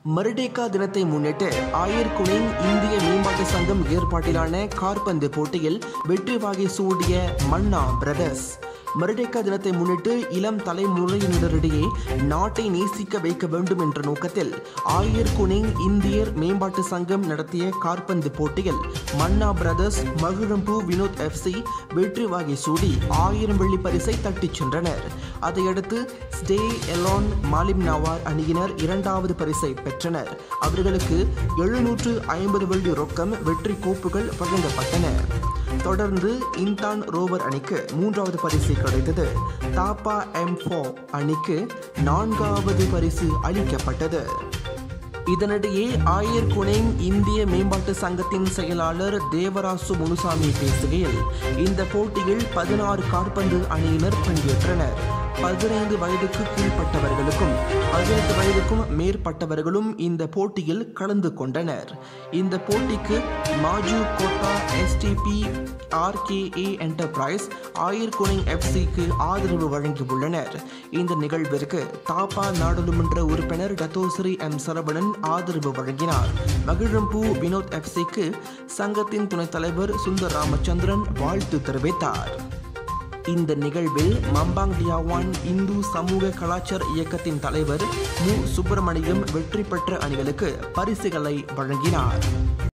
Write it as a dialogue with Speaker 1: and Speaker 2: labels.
Speaker 1: மருடேக்கா தினத்தை முன்னிட்டு ஆயர் குனிங் இந்திய மேம்பாட்டு சங்கம் ஏற்பாட்டிலான கார்பந்து போட்டியில் வெற்றி வாகை சூடிய மன்னா பிரதர்ஸ் மருடேக்கா தினத்தை முன்னிட்டு இளம் தலைமுறையினரிடையே நாட்டை நேசிக்க வைக்க வேண்டும் என்ற நோக்கத்தில் ஆயர் குனிங் இந்தியர் மேம்பாட்டு சங்கம் நடத்திய கார்பந்து போட்டியில் மன்னா பிரதர்ஸ் மகிழம்பூ வினோத் எஃப்சி வெற்றி வாகை சூடி ஆயிரம் வெள்ளி பரிசை தட்டிச் சென்றனர் அதையடுத்து ஸ்டே எலான் மாலிம் நவார் அணியினர் இரண்டாவது பரிசை பெற்றனர் அவர்களுக்கு எழுநூற்று ஐம்பது வெள்ளி ரொக்கம் வெற்றி கோப்புகள் வழங்கப்பட்டன தொடர்ந்து இன்தான் ரோவர் அணிக்கு மூன்றாவது பரிசு கிடைத்தது தாப்பா எம் ஃபோ அணிக்கு நான்காவது பரிசு அளிக்கப்பட்டது இதனிடையே ஆயர் குனேங் இந்திய மேம்பாட்டு சங்கத்தின் செயலாளர் தேவராசு முனுசாமி பேசுகையில் இந்த போட்டியில் பதினாறு காற்பந்து அணியினர் பங்கேற்றனர் பதினைந்து வயதுக்கு கீழ்ப்பட்டவர்களுக்கும் பதினெட்டு வயதுக்கும் மேற்பட்டவர்களும் இந்த போட்டியில் கலந்து கொண்டனர் இந்த போட்டிக்கு Maju Kota STP RKA enterprise Ayer Kuning எஃப்சிக்கு ஆதரவு வழங்கியுள்ளனர் இந்த நிகழ்விற்கு தாப்பா நாடாளுமன்ற உறுப்பினர் டத்தோஸ்ரீ எம் சரவணன் ஆதரவு வழங்கினார் மகிழம்பூ வினோத் எஃப்சிக்கு சங்கத்தின் துணைத் தலைவர் சுந்தர் ராமச்சந்திரன் வாழ்த்து தெரிவித்தார் இந்த நிகழ்வில் மம்பாங் டியாவான் இந்து சமூக கலாச்சார இயக்கத்தின் தலைவர் மு சுப்பிரமணியம் வெற்றி பெற்ற அணிகளுக்கு பரிசுகளை வழங்கினார்